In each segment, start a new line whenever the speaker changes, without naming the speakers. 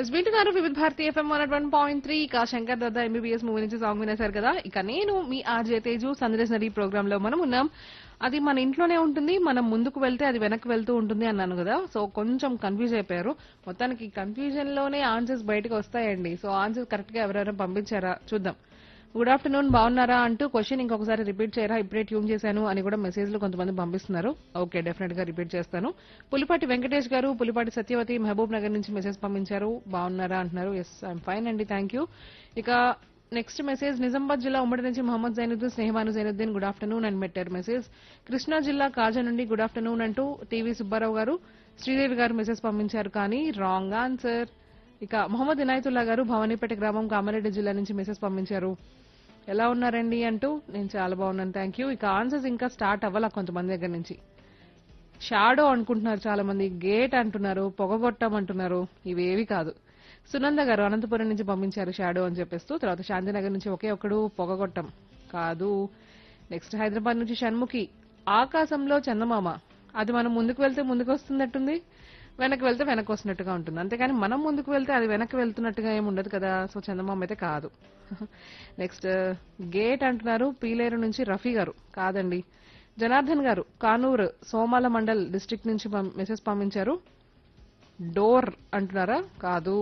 yes వింటున్నారు Vividh Bharati FM one one point three ఇక Shankar Datta MBBS movie నుంచి సాంగ్ వినేశారు కదా ఇక నేను మీ ఆర్జే తేజు సందర్శనరీ ప్రోగ్రామ్ లో మనం ఉన్నాం అది మన ఇంట్లోనే ఉంటుంది మనం ముందుకు వెళ్తే అది వెనక్కి వెళ్తూ ఉంటుంది అన్నాను కదా సో కొంచెం కన్ఫ్యూజ్ అయిపోయారు మొత్తానికి కన్ఫ్యూజన్ లోనే ఆన్సర్స్ బయటకు వస్తాయండి సో ఆన్సర్స్ కరెక్ట్ గా ఎవరెవరైనా పంపించారా చూద్దాం గుడ్ ఆఫ్టర్నూన్ బాగున్నారా అంటూ క్వశ్చన్ ఇంకొకసారి రిపీట్ చేయరా ఇప్పుడే ట్యూన్ చేశాను అని కూడా మెసేజ్లు కొంతమంది పంపిస్తున్నారు ఓకే డెఫినెట్ గా రిపీట్ చేస్తాను పులిపాటి వెంకటేష్ గారు పులిపాటి సత్యవతి మహబూబ్ నగర్ నుంచి మెసేజ్ పంపించారు బాగున్నారా అంటున్నారు ఎస్ ఐఎమ్ ఫైన్ అండి థ్యాంక్ యూ ఇక నెక్స్ట్ మెసేజ్ నిజామాబాద్ జిల్లా ఉమ్మడి నుంచి మహమ్మద్ జైనుద్దీన్ స్నేహమాను జైనుద్దీన్ గుడ్ ఆఫ్టర్నూన్ అని పెట్టారు మెసేజ్ కృష్ణా జిల్లా కాజా నుండి గుడ్ ఆఫ్టర్నూన్ అంటూ టీవీ సుబ్బారావు గారు శ్రీదేవి గారు మెసేజ్ పంపించారు కానీ రాంగ్ ఆన్సర్ ఇక మొహమ్మద్ ఇనాయతుల్లా గారు భవానీపేట గ్రామం కామారెడ్డి జిల్లా నుంచి మెసేజ్ పంపించారు ఎలా ఉన్నారండి అంటూ నేను చాలా బాగున్నాను థ్యాంక్ యూ ఇక ఆన్సర్స్ ఇంకా స్టార్ట్ అవ్వాలా కొంతమంది దగ్గర నుంచి షాడో అనుకుంటున్నారు చాలా మంది గేట్ అంటున్నారు పొగగొట్టం అంటున్నారు ఇవేవి కాదు సునంద గారు అనంతపురం నుంచి పంపించారు షాడో అని చెప్పేస్తూ తర్వాత శాంతినగర్ నుంచి ఒకే ఒకడు పొగగొట్టం కాదు నెక్స్ట్ హైదరాబాద్ నుంచి షణ్ముఖి ఆకాశంలో చందమామ అది మనం ముందుకు వెళ్తే ముందుకు వస్తున్నట్టుంది వెనక్కి వెళ్తే వెనక్కి వస్తున్నట్టుగా ఉంటుంది అంతేకాని మనం ముందుకు వెళ్తే అది వెనక్కి వెళ్తున్నట్టుగా ఏమి ఉండదు కదా సో చందమామ అయితే కాదు నెక్స్ట్ గేట్ అంటున్నారు పీలేరు నుంచి రఫీ గారు కాదండి జనార్దన్ గారు కానూరు సోమాల మండల్ డిస్ట్రిక్ట్ నుంచి పం- మెసేజ్ పంపించారు డోర్ అంటున్నారా కాదు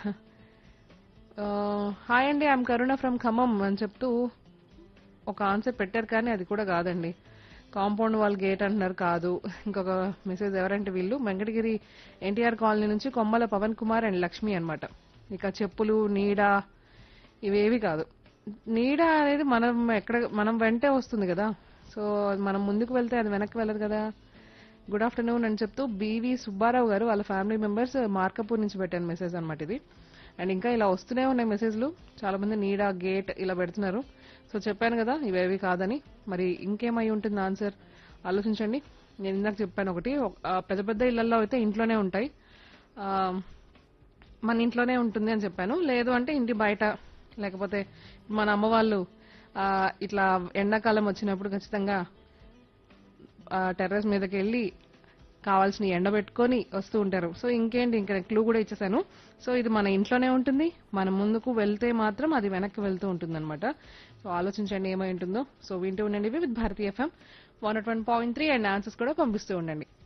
ఆ, హాయ్ అండి ఐఎమ్ కరుణ ఫ్రమ్ ఖమ్మం అని చెప్తూ ఒక ఆన్సర్ పెట్టారు కానీ అది కూడా కాదండి కాంపౌండ్ వాల్ గేట్ అంటున్నారు కాదు ఇంకొక మెసేజ్ ఎవరంటే వీళ్ళు వెంకటగిరి ఎన్టీఆర్ కాలనీ నుంచి కొమ్మల పవన్ కుమార్ అండ్ లక్ష్మి అన్నమాట ఇక చెప్పులు నీడ ఇవేవి కాదు నీడ అనేది మనం ఎక్కడ మనం వెంటే వస్తుంది కదా సో అది మనం ముందుకు వెళ్తే అది వెనక్కి వెళ్ళదు కదా గుడ్ ఆఫ్టర్నూన్ అని చెప్తూ బీవీ సుబ్బారావు గారు వాళ్ళ ఫ్యామిలీ మెంబర్స్ మార్కపూర్ నుంచి పెట్టాను మెసేజ్ అన్నమాట ఇది అండ్ ఇంకా ఇలా వస్తూనే ఉన్నాయి మెసేజ్లు చాలా మంది నీడ గేట్ ఇలా పెడుతున్నారు సో చెప్పాను కదా ఇవేవి కాదని మరి ఇంకేమై ఉంటుంది ఆన్సర్ ఆలోచించండి నేను ఇందాక చెప్పాను ఒకటి ఒక- ఆ పెద్ద పెద్ద ఇళ్లలో అయితే ఇంట్లోనే ఉంటాయి ఆ, మన ఇంట్లోనే ఉంటుంది అని చెప్పాను లేదు అంటే ఇంటి బయట లేకపోతే మన అమ్మ వాళ్ళు ఆ, ఇట్లా ఎండాకాలం వచ్చినప్పుడు ఖచ్చితంగా టెర్రస్ మీదకి వెళ్ళి కావాల్సిన ఎండబెట్టుకొని వస్తూ ఉంటారు సో ఇంకేంటి ఇంకా క్లూ కూడా ఇచ్చేసాను సో ఇది మన ఇంట్లోనే ఉంటుంది మన ముందుకు వెళ్తే మాత్రం అది వెనక్కి వెళ్తూ ఉంటుంది అనమాట సో ఆలోచించండి ఏమై ఉంటుందో సో వింటూ ఉండండి with Bharatiya FM one one point three and answers కూడా పంపిస్తూ ఉండండి